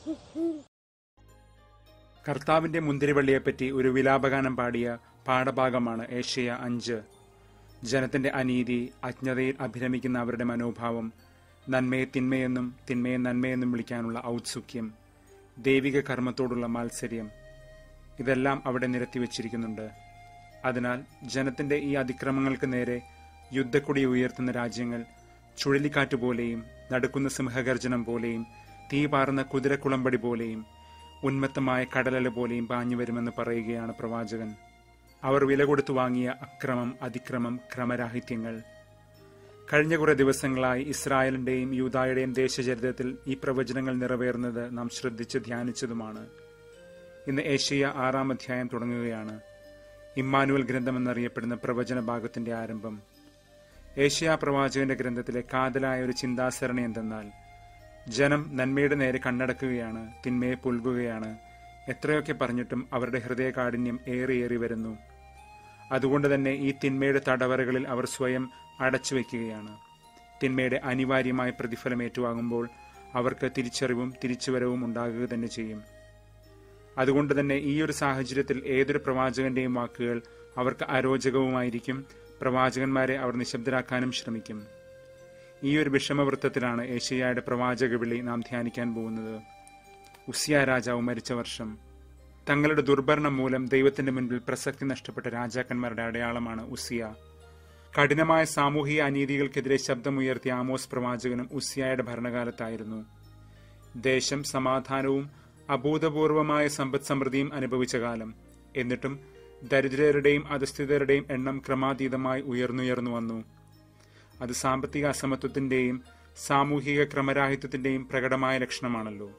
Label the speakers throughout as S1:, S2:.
S1: കർത്താവിന്റെ മുന്തിരിവള്ളിയെപ്പറ്റി ഒരു വിലാപഗാനം പാടിയ പാഠഭാഗമാണ് ഏഷ്യ അഞ്ച് ജനത്തിന്റെ അനീതി അജ്ഞതയിൽ അഭിരമിക്കുന്ന അവരുടെ മനോഭാവം നന്മയെ തിന്മയെന്നും തിന്മയെ നന്മയെന്നും വിളിക്കാനുള്ള ഔത്സുക്യം ദൈവിക കർമ്മത്തോടുള്ള മാത്സര്യം ഇതെല്ലാം അവിടെ നിരത്തിവച്ചിരിക്കുന്നുണ്ട് അതിനാൽ ജനത്തിന്റെ ഈ അതിക്രമങ്ങൾക്ക് നേരെ യുദ്ധക്കൊടി ഉയർത്തുന്ന രാജ്യങ്ങൾ ചുഴലിക്കാറ്റ് പോലെയും നടുക്കുന്ന സിംഹഗർജനം പോലെയും തീ പാറുന്ന കുതിരക്കുളമ്പടി പോലെയും ഉന്മത്തമായ കടലല പോലെയും പാഞ്ഞു വരുമെന്ന് പറയുകയാണ് പ്രവാചകൻ അവർ വില കൊടുത്തു വാങ്ങിയ അക്രമം അതിക്രമം ക്രമരാഹിത്യങ്ങൾ കഴിഞ്ഞ കുറെ ദിവസങ്ങളായി ഇസ്രായേലിന്റെയും യൂതായുടെയും ദേശചരിത്രത്തിൽ ഈ പ്രവചനങ്ങൾ നിറവേറുന്നത് നാം ശ്രദ്ധിച്ച് ധ്യാനിച്ചതുമാണ് ഇന്ന് ഏഷ്യ ആറാം അധ്യായം തുടങ്ങുകയാണ് ഇമ്മാനുവൽ ഗ്രന്ഥം എന്നറിയപ്പെടുന്ന പ്രവചന ഭാഗത്തിന്റെ ആരംഭം ഏഷ്യ പ്രവാചകന്റെ ഗ്രന്ഥത്തിലെ കാതലായ ഒരു ചിന്താസരണി എന്തെന്നാൽ ജനം നന്മയുടെ നേരെ കണ്ണടക്കുകയാണ് തിന്മയെ പുൽകുകയാണ് എത്രയൊക്കെ പറഞ്ഞിട്ടും അവരുടെ ഹൃദയകാഠിന്യം ഏറിയേറി വരുന്നു അതുകൊണ്ട് തന്നെ ഈ തിന്മയുടെ തടവറകളിൽ അവർ സ്വയം അടച്ചു വയ്ക്കുകയാണ് തിന്മയുടെ അനിവാര്യമായ പ്രതിഫലം ഏറ്റുവാങ്ങുമ്പോൾ അവർക്ക് തിരിച്ചറിവും തിരിച്ചുവരവും ഉണ്ടാകുക തന്നെ ചെയ്യും അതുകൊണ്ട് തന്നെ ഈ ഒരു സാഹചര്യത്തിൽ ഏതൊരു പ്രവാചകന്റെയും വാക്കുകൾ അവർക്ക് അരോചകവുമായിരിക്കും പ്രവാചകന്മാരെ അവർ നിശബ്ദരാക്കാനും ശ്രമിക്കും ഈ ഒരു വിഷമവൃത്തത്തിലാണ് ഏഷ്യയുടെ പ്രവാചക വിളി നാം ധ്യാനിക്കാൻ പോകുന്നത് ഉസിയ രാജാവ് മരിച്ച വർഷം തങ്ങളുടെ ദുർഭരണം മൂലം ദൈവത്തിന്റെ മുൻപിൽ പ്രസക്തി നഷ്ടപ്പെട്ട രാജാക്കന്മാരുടെ അടയാളമാണ് ഉസിയ കഠിനമായ സാമൂഹിക അനീതികൾക്കെതിരെ ശബ്ദമുയർത്തിയ ആമോസ് പ്രവാചകനും ഉസിയായുടെ ഭരണകാലത്തായിരുന്നു ദേശം സമാധാനവും അഭൂതപൂർവമായ സമ്പദ് സമൃദ്ധിയും അനുഭവിച്ച കാലം എന്നിട്ടും ദരിദ്രരുടെയും അധസ്ഥിതരുടെയും എണ്ണം ക്രമാതീതമായി ഉയർന്നുയർന്നു വന്നു അത് സാമ്പത്തിക അസമത്വത്തിന്റെയും സാമൂഹിക ക്രമരാഹിത്യത്തിന്റെയും പ്രകടമായ ലക്ഷണമാണല്ലോ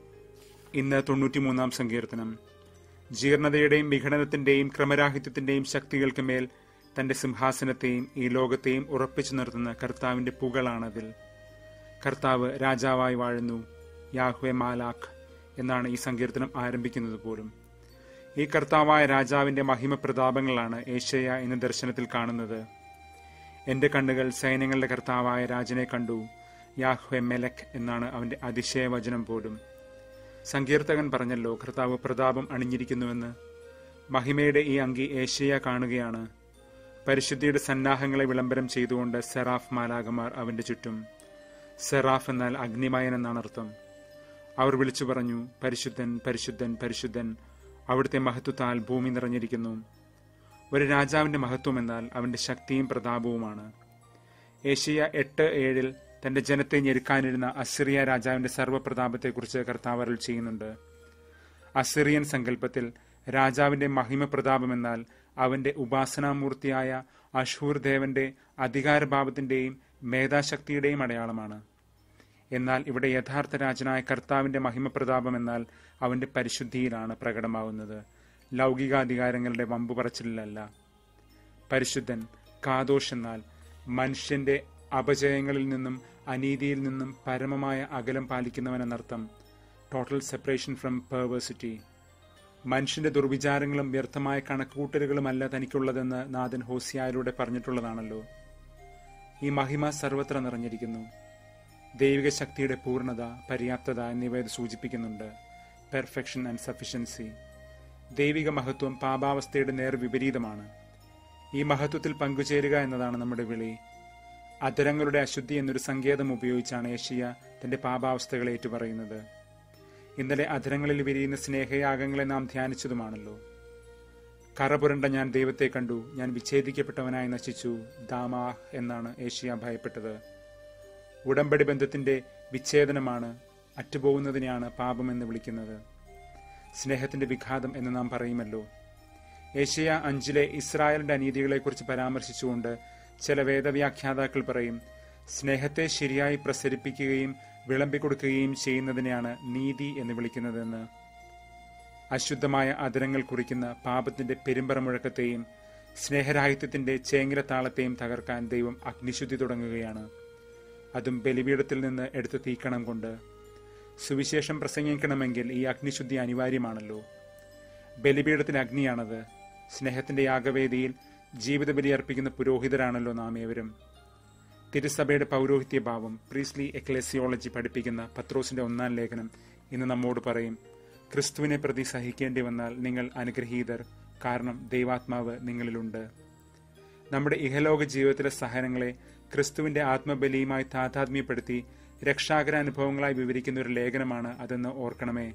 S1: ഇന്ന് തൊണ്ണൂറ്റിമൂന്നാം സങ്കീർത്തനം ജീർണതയുടെയും വിഘടനത്തിന്റെയും ക്രമരാഹിത്യത്തിന്റെയും ശക്തികൾക്ക് മേൽ തന്റെ സിംഹാസനത്തെയും ഈ ലോകത്തെയും ഉറപ്പിച്ചു നിർത്തുന്ന കർത്താവിന്റെ പുകളാണതിൽ കർത്താവ് രാജാവായി വാഴുന്നു യാഹ്വെ മാലാഖ് എന്നാണ് ഈ സങ്കീർത്തനം ആരംഭിക്കുന്നത് പോലും ഈ കർത്താവായ രാജാവിന്റെ മഹിമ പ്രതാപങ്ങളാണ് ഏഷ്യ എന്ന ദർശനത്തിൽ കാണുന്നത് എന്റെ കണ്ണുകൾ സൈന്യങ്ങളുടെ കർത്താവായ രാജനെ കണ്ടു യാഹ്വെ മെലക് എന്നാണ് അവന്റെ അതിശയവചനം പോലും സങ്കീർത്തകൻ പറഞ്ഞല്ലോ കർത്താവ് പ്രതാപം അണിഞ്ഞിരിക്കുന്നുവെന്ന് മഹിമയുടെ ഈ അങ്കി ഏഷ്യ കാണുകയാണ് പരിശുദ്ധിയുടെ സന്നാഹങ്ങളെ വിളംബരം ചെയ്തുകൊണ്ട് സെറാഫ് മാലാകമാർ അവന്റെ ചുറ്റും സെറാഫ് എന്നാൽ അഗ്നിമയൻ എന്നാണ് അർത്ഥം അവർ വിളിച്ചു പറഞ്ഞു പരിശുദ്ധൻ പരിശുദ്ധൻ പരിശുദ്ധൻ അവിടുത്തെ മഹത്വത്താൽ ഭൂമി നിറഞ്ഞിരിക്കുന്നു ഒരു രാജാവിന്റെ മഹത്വം എന്നാൽ അവന്റെ ശക്തിയും പ്രതാപവുമാണ് ഏഷ്യ എട്ട് ഏഴിൽ തന്റെ ജനത്തെ ഞെരുക്കാനിരുന്ന അസിറിയ രാജാവിന്റെ സർവ്വപ്രതാപത്തെക്കുറിച്ച് കർത്താവ് അരുൾ ചെയ്യുന്നുണ്ട് അസിറിയൻ സങ്കല്പത്തിൽ രാജാവിന്റെ മഹിമ പ്രതാപം എന്നാൽ അവന്റെ ഉപാസനാമൂർത്തിയായ അഷൂർ ദേവന്റെ അധികാരഭാവത്തിന്റെയും മേധാശക്തിയുടെയും അടയാളമാണ് എന്നാൽ ഇവിടെ യഥാർത്ഥ രാജനായ കർത്താവിന്റെ മഹിമപ്രതാപം എന്നാൽ അവന്റെ പരിശുദ്ധിയിലാണ് പ്രകടമാവുന്നത് ലൗകികാധികാരങ്ങളുടെ വമ്പു പറച്ചിലല്ല പരിശുദ്ധൻ കാദോഷ് എന്നാൽ മനുഷ്യന്റെ അപജയങ്ങളിൽ നിന്നും അനീതിയിൽ നിന്നും പരമമായ അകലം പാലിക്കുന്നവനെന്നർത്ഥം ടോട്ടൽ സെപ്പറേഷൻ ഫ്രം പെർവേഴ്സിറ്റി മനുഷ്യന്റെ ദുർവിചാരങ്ങളും വ്യർത്ഥമായ കണക്കുകൂട്ടലുകളുമല്ല തനിക്കുള്ളതെന്ന് നാഥൻ ഹോസിയായിലൂടെ പറഞ്ഞിട്ടുള്ളതാണല്ലോ ഈ മഹിമ സർവത്ര നിറഞ്ഞിരിക്കുന്നു ദൈവിക ശക്തിയുടെ പൂർണ്ണത പര്യാപ്തത എന്നിവ ഇത് സൂചിപ്പിക്കുന്നുണ്ട് പെർഫെക്ഷൻ ആൻഡ് സഫിഷ്യൻസി ദൈവിക മഹത്വം പാപാവസ്ഥയുടെ നേർ വിപരീതമാണ് ഈ മഹത്വത്തിൽ പങ്കുചേരുക എന്നതാണ് നമ്മുടെ വിളി അധരങ്ങളുടെ അശുദ്ധി എന്നൊരു സങ്കേതം ഉപയോഗിച്ചാണ് ഏഷ്യ തന്റെ പാപാവസ്ഥകളെ ഏറ്റുപറയുന്നത് ഇന്നലെ അധരങ്ങളിൽ വിരിയുന്ന സ്നേഹയാഗങ്ങളെ നാം ധ്യാനിച്ചതുമാണല്ലോ കറപുരണ്ട ഞാൻ ദൈവത്തെ കണ്ടു ഞാൻ വിച്ഛേദിക്കപ്പെട്ടവനായി നശിച്ചു ദാമാഹ് എന്നാണ് ഏഷ്യ ഭയപ്പെട്ടത് ഉടമ്പടി ബന്ധത്തിന്റെ വിച്ഛേദനമാണ് അറ്റുപോകുന്നതിനെയാണ് പാപമെന്ന് വിളിക്കുന്നത് സ്നേഹത്തിന്റെ വിഘാതം എന്ന് നാം പറയുമല്ലോ ഏഷ്യ അഞ്ചിലെ ഇസ്രായേലിന്റെ അനീതികളെക്കുറിച്ച് പരാമർശിച്ചുകൊണ്ട് ചില വേദവ്യാഖ്യാതാക്കൾ പറയും സ്നേഹത്തെ ശരിയായി പ്രസരിപ്പിക്കുകയും വിളമ്പിക്കൊടുക്കുകയും ചെയ്യുന്നതിനെയാണ് നീതി എന്ന് വിളിക്കുന്നതെന്ന് അശുദ്ധമായ അതിരങ്ങൾ കുറിക്കുന്ന പാപത്തിന്റെ പെരുമ്പറ മുഴക്കത്തെയും സ്നേഹരാഹിത്യത്തിന്റെ ചേങ്ങിരത്താളത്തെയും തകർക്കാൻ ദൈവം അഗ്നിശുദ്ധി തുടങ്ങുകയാണ് അതും ബലിപീഠത്തിൽ നിന്ന് എടുത്ത തീക്കണം കൊണ്ട് സുവിശേഷം പ്രസംഗിക്കണമെങ്കിൽ ഈ അഗ്നിശുദ്ധി അനിവാര്യമാണല്ലോ ബലിപീഠത്തിന് അഗ്നിയാണത് സ്നേഹത്തിന്റെ യാഗവേദിയിൽ ജീവിത ബലി അർപ്പിക്കുന്ന പുരോഹിതരാണല്ലോ നാം ഏവരും തിരുസഭയുടെ പൗരോഹിത്യ ഭാവം പ്രീസ്ലി എക്ലേസിയോളജി പഠിപ്പിക്കുന്ന പത്രോസിന്റെ ഒന്നാം ലേഖനം ഇന്ന് നമ്മോട് പറയും ക്രിസ്തുവിനെ പ്രതി സഹിക്കേണ്ടി വന്നാൽ നിങ്ങൾ അനുഗ്രഹീതർ കാരണം ദൈവാത്മാവ് നിങ്ങളിലുണ്ട് നമ്മുടെ ഇഹലോക ജീവിതത്തിലെ സഹനങ്ങളെ ക്രിസ്തുവിന്റെ ആത്മബലിയുമായി താതാത്മ്യപ്പെടുത്തി രക്ഷാകര അനുഭവങ്ങളായി വിവരിക്കുന്ന ഒരു ലേഖനമാണ് അതെന്ന് ഓർക്കണമേ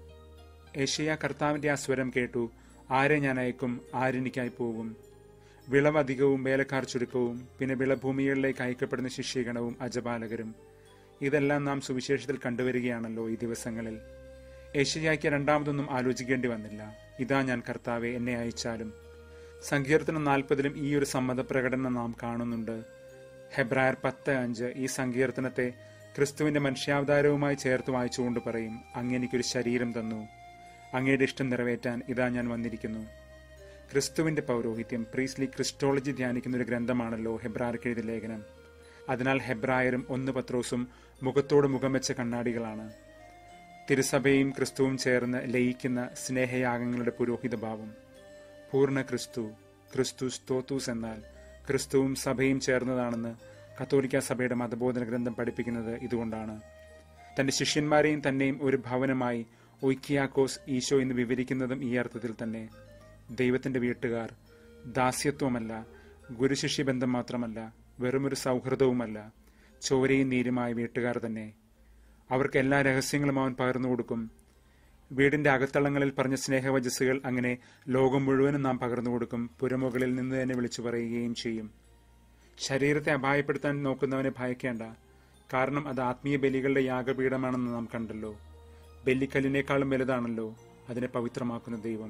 S1: ഏഷ്യ കർത്താവിന്റെ ആ സ്വരം കേട്ടു ആരെ ഞാൻ അയക്കും ആരെനിക്കായി പോകും വിളവധികവും വേലക്കാർ ചുരുക്കവും പിന്നെ വിളഭൂമികളിലേക്ക് അയക്കപ്പെടുന്ന ശിഷ്യഗണവും അജപാലകരും ഇതെല്ലാം നാം സുവിശേഷത്തിൽ കണ്ടുവരികയാണല്ലോ ഈ ദിവസങ്ങളിൽ ഏഷ്യയ്ക്ക് രണ്ടാമതൊന്നും ആലോചിക്കേണ്ടി വന്നില്ല ഇതാ ഞാൻ കർത്താവെ എന്നെ അയച്ചാലും സങ്കീർത്തനം നാൽപ്പതിലും ഈ ഒരു സമ്മതപ്രകടനം നാം കാണുന്നുണ്ട് ഹെബ്രായർ പത്ത് അഞ്ച് ഈ സങ്കീർത്തനത്തെ ക്രിസ്തുവിന്റെ മനുഷ്യാവതാരവുമായി ചേർത്ത് വായിച്ചുകൊണ്ട് പറയും അങ്ങെനിക്കൊരു ശരീരം തന്നു അങ്ങയുടെ ഇഷ്ടം നിറവേറ്റാൻ ഇതാ ഞാൻ വന്നിരിക്കുന്നു ക്രിസ്തുവിന്റെ പൗരോഹിത്യം പ്രീസ്ലി ക്രിസ്റ്റോളജി ധ്യാനിക്കുന്ന ഒരു ഗ്രന്ഥമാണല്ലോ ഹെബ്രാർക്ക് എഴുതിയ ലേഖനം അതിനാൽ ഹെബ്രായരും ഒന്ന് പത്രോസും മുഖത്തോട് മുഖം വെച്ച കണ്ണാടികളാണ് തിരുസഭയും ക്രിസ്തുവും ചേർന്ന് ലയിക്കുന്ന സ്നേഹയാഗങ്ങളുടെ പുരോഹിത ഭാവം പൂർണ്ണ ക്രിസ്തു ക്രിസ്തു സ്തോത്തൂസ് എന്നാൽ ക്രിസ്തുവും സഭയും ചേർന്നതാണെന്ന് കത്തോലിക്ക സഭയുടെ മതബോധന ഗ്രന്ഥം പഠിപ്പിക്കുന്നത് ഇതുകൊണ്ടാണ് തന്റെ ശിഷ്യന്മാരെയും തന്നെയും ഒരു ഭവനമായി ഒയ്ക്കിയാക്കോസ് ഈശോ എന്ന് വിവരിക്കുന്നതും ഈ അർത്ഥത്തിൽ തന്നെ ദൈവത്തിന്റെ വീട്ടുകാർ ദാസ്യത്വമല്ല ഗുരുശിഷ്യ ബന്ധം മാത്രമല്ല വെറുമൊരു സൗഹൃദവുമല്ല ചോരയും നീരുമായ വീട്ടുകാർ തന്നെ അവർക്ക് എല്ലാ രഹസ്യങ്ങളും അവൻ പകർന്നു കൊടുക്കും വീടിന്റെ അകത്തളങ്ങളിൽ പറഞ്ഞ സ്നേഹവചസ്സുകൾ അങ്ങനെ ലോകം മുഴുവനും നാം പകർന്നു കൊടുക്കും പുരമുകളിൽ നിന്ന് തന്നെ വിളിച്ചു പറയുകയും ചെയ്യും ശരീരത്തെ അപായപ്പെടുത്താൻ നോക്കുന്നവനെ ഭയക്കേണ്ട കാരണം അത് ആത്മീയ ബലികളുടെ യാഗപീഠമാണെന്ന് നാം കണ്ടല്ലോ ബലിക്കല്ലിനേക്കാളും വലുതാണല്ലോ അതിനെ പവിത്രമാക്കുന്ന ദൈവം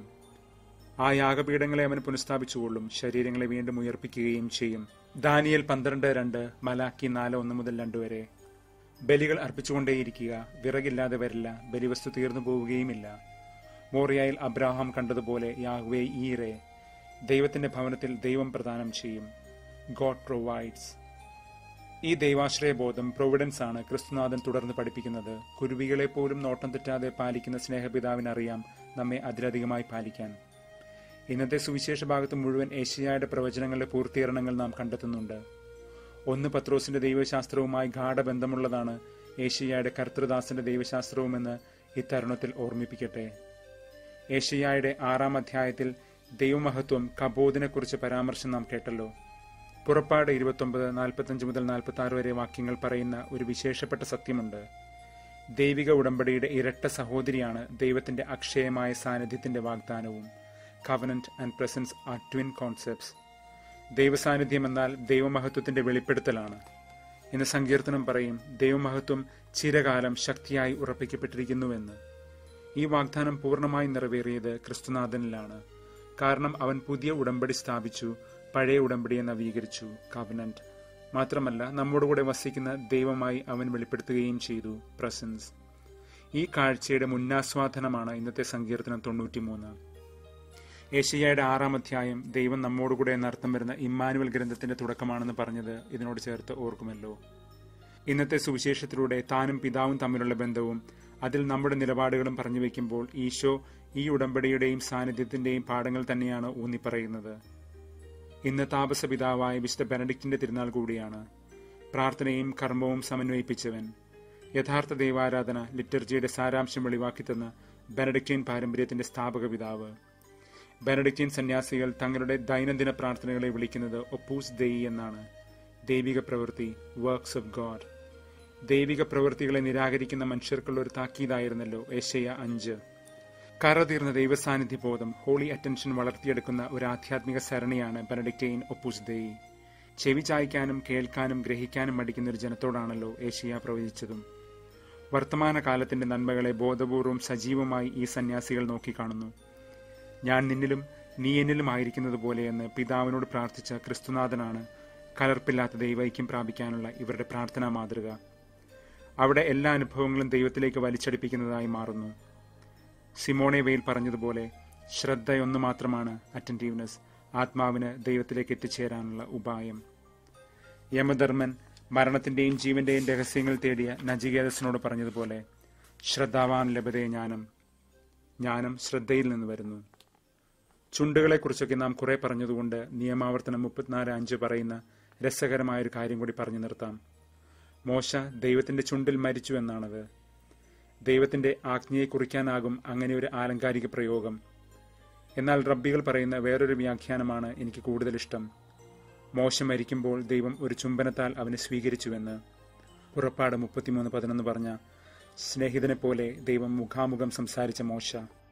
S1: ആ യാഗപീഠങ്ങളെ അവൻ പുനഃസ്ഥാപിച്ചുകൊള്ളും ശരീരങ്ങളെ വീണ്ടും ഉയർപ്പിക്കുകയും ചെയ്യും ദാനിയൽ പന്ത്രണ്ട് രണ്ട് മലാക്കി നാല് ഒന്ന് മുതൽ രണ്ട് വരെ ബലികൾ അർപ്പിച്ചുകൊണ്ടേയിരിക്കുക വിറകില്ലാതെ വരില്ല ബലിവസ്തു തീർന്നു പോവുകയുമില്ല മോറിയയിൽ അബ്രാഹാം കണ്ടതുപോലെ യാഹ്വേ ഈറെ ദൈവത്തിന്റെ ഭവനത്തിൽ ദൈവം പ്രദാനം ചെയ്യും ഗോഡ് പ്രൊവൈഡ്സ് ഈ ദൈവാശ്രയ ബോധം പ്രൊവിഡൻസ് ആണ് ക്രിസ്തുനാഥൻ തുടർന്ന് പഠിപ്പിക്കുന്നത് കുരുവികളെ പോലും നോട്ടം തെറ്റാതെ പാലിക്കുന്ന സ്നേഹപിതാവിനറിയാം നമ്മെ അതിലധികമായി പാലിക്കാൻ ഇന്നത്തെ സുവിശേഷ ഭാഗത്ത് മുഴുവൻ ഏഷ്യയുടെ പ്രവചനങ്ങളുടെ പൂർത്തീകരണങ്ങൾ നാം കണ്ടെത്തുന്നുണ്ട് ഒന്ന് പത്രോസിന്റെ ദൈവശാസ്ത്രവുമായി ഗാഠബന്ധമുള്ളതാണ് ഏഷ്യയുടെ കർത്തൃദാസന്റെ ദൈവശാസ്ത്രവുമെന്ന് ഇത്തരുണത്തിൽ ഓർമ്മിപ്പിക്കട്ടെ ഏഷ്യയുടെ ആറാം അധ്യായത്തിൽ ദൈവമഹത്വം കബോദിനെക്കുറിച്ച് പരാമർശം നാം കേട്ടല്ലോ പുറപ്പാട് ഇരുപത്തൊമ്പത് നാൽപ്പത്തഞ്ച് മുതൽ നാൽപ്പത്തി ആറ് വരെ വാക്യങ്ങൾ പറയുന്ന ഒരു വിശേഷപ്പെട്ട സത്യമുണ്ട് ദൈവിക ഉടമ്പടിയുടെ ഇരട്ട സഹോദരിയാണ് ദൈവത്തിന്റെ അക്ഷയമായ സാന്നിധ്യത്തിന്റെ വാഗ്ദാനവും covenant and presence are twin concepts ദൈവസാന്നിധ്യം എന്നാൽ ദൈവമഹത്വത്തിന്റെ വെളിപ്പെടുത്തലാണ് ഇന്ന് സങ്കീർത്തനം പറയും ദൈവമഹത്വം ചിരകാലം ശക്തിയായി ഉറപ്പിക്കപ്പെട്ടിരിക്കുന്നുവെന്ന് ഈ വാഗ്ദാനം പൂർണ്ണമായി നിറവേറിയത് ക്രിസ്തുനാഥനിലാണ് കാരണം അവൻ പുതിയ ഉടമ്പടി സ്ഥാപിച്ചു പഴയ ഉടമ്പടിയെ നവീകരിച്ചു കവനന്റ് മാത്രമല്ല നമ്മോടുകൂടെ വസിക്കുന്ന ദൈവമായി അവൻ വെളിപ്പെടുത്തുകയും ചെയ്തു പ്രസൻസ് ഈ കാഴ്ചയുടെ മുന്നാസ്വാദനമാണ് ഇന്നത്തെ സങ്കീർത്തനം തൊണ്ണൂറ്റിമൂന്ന് ഏഷ്യയുടെ ആറാം അധ്യായം ദൈവം നമ്മോടുകൂടെ എന്നർത്ഥം വരുന്ന ഇമ്മാനുവൽ ഗ്രന്ഥത്തിന്റെ തുടക്കമാണെന്ന് പറഞ്ഞത് ഇതിനോട് ചേർത്ത് ഓർക്കുമല്ലോ ഇന്നത്തെ സുവിശേഷത്തിലൂടെ താനും പിതാവും തമ്മിലുള്ള ബന്ധവും അതിൽ നമ്മുടെ നിലപാടുകളും പറഞ്ഞു വയ്ക്കുമ്പോൾ ഈശോ ഈ ഉടമ്പടിയുടെയും സാന്നിധ്യത്തിന്റെയും പാഠങ്ങൾ തന്നെയാണ് ഊന്നിപ്പറയുന്നത് ഇന്ന് താപസ പിതാവായ വിശുദ്ധ ബെനഡിക്റ്റിന്റെ തിരുനാൾ കൂടിയാണ് പ്രാർത്ഥനയും കർമ്മവും സമന്വയിപ്പിച്ചവൻ യഥാർത്ഥ ദൈവാരാധന ലിറ്റർജിയുടെ സാരാംശം വെളിവാക്കി തന്ന ബെനഡിക്റ്റീൻ പാരമ്പര്യത്തിന്റെ സ്ഥാപക പിതാവ് ബെനഡിക്റ്റീൻ സന്യാസികൾ തങ്ങളുടെ ദൈനംദിന പ്രാർത്ഥനകളെ വിളിക്കുന്നത് ഒപ്പൂസ് ദെയ് എന്നാണ് ദൈവിക പ്രവൃത്തി വർക്ക്സ് ഓഫ് ഗോഡ് ദൈവിക പ്രവൃത്തികളെ നിരാകരിക്കുന്ന മനുഷ്യർക്കുള്ള ഒരു താക്കീതായിരുന്നല്ലോ ഏഷ്യ അഞ്ച് കറതീർന്ന ദൈവസാന്നിധ്യ ബോധം ഹോളി അറ്റൻഷൻ വളർത്തിയെടുക്കുന്ന ഒരു ആധ്യാത്മിക സരണിയാണ് ബെനഡിക്റ്റെയിൻ ഒപ്പൂസ് ദെയ് ചെവി ചായ്ക്കാനും കേൾക്കാനും ഗ്രഹിക്കാനും മടിക്കുന്ന ഒരു ജനത്തോടാണല്ലോ ഏഷ്യ പ്രവചിച്ചതും വർത്തമാനകാലത്തിന്റെ നന്മകളെ ബോധപൂർവം സജീവമായി ഈ സന്യാസികൾ നോക്കിക്കാണുന്നു ഞാൻ നിന്നിലും നീ എന്നിലും ആയിരിക്കുന്നത് പോലെയെന്ന് പിതാവിനോട് പ്രാർത്ഥിച്ച ക്രിസ്തുനാഥനാണ് കലർപ്പില്ലാത്ത ദൈവൈക്യം പ്രാപിക്കാനുള്ള ഇവരുടെ പ്രാർത്ഥനാ മാതൃക അവിടെ എല്ലാ അനുഭവങ്ങളും ദൈവത്തിലേക്ക് വലിച്ചടിപ്പിക്കുന്നതായി മാറുന്നു സിമോണെ വെയിൽ പറഞ്ഞതുപോലെ ശ്രദ്ധയൊന്നു മാത്രമാണ് അറ്റൻറ്റീവ്നെസ് ആത്മാവിന് ദൈവത്തിലേക്ക് എത്തിച്ചേരാനുള്ള ഉപായം യമധർമ്മൻ മരണത്തിന്റെയും ജീവന്റെയും രഹസ്യങ്ങൾ തേടിയ നജികേതസിനോട് പറഞ്ഞതുപോലെ ശ്രദ്ധാവാൻ ലഭതേ ജ്ഞാനം ജ്ഞാനം ശ്രദ്ധയിൽ നിന്ന് വരുന്നു ചുണ്ടുകളെക്കുറിച്ചൊക്കെ നാം കുറെ പറഞ്ഞതുകൊണ്ട് നിയമാവർത്തനം മുപ്പത്തിനാല് അഞ്ച് പറയുന്ന രസകരമായൊരു കാര്യം കൂടി പറഞ്ഞു നിർത്താം മോശ ദൈവത്തിന്റെ ചുണ്ടിൽ മരിച്ചു എന്നാണത് ദൈവത്തിന്റെ ആജ്ഞയെ കുറിക്കാനാകും അങ്ങനെ ഒരു ആലങ്കാരിക പ്രയോഗം എന്നാൽ റബ്ബികൾ പറയുന്ന വേറൊരു വ്യാഖ്യാനമാണ് എനിക്ക് കൂടുതൽ ഇഷ്ടം മോശം മരിക്കുമ്പോൾ ദൈവം ഒരു ചുംബനത്താൽ അവനെ സ്വീകരിച്ചുവെന്ന് പുറപ്പാട് മുപ്പത്തിമൂന്ന് പതിനൊന്ന് പറഞ്ഞ സ്നേഹിതനെ പോലെ ദൈവം മുഖാമുഖം സംസാരിച്ച മോശ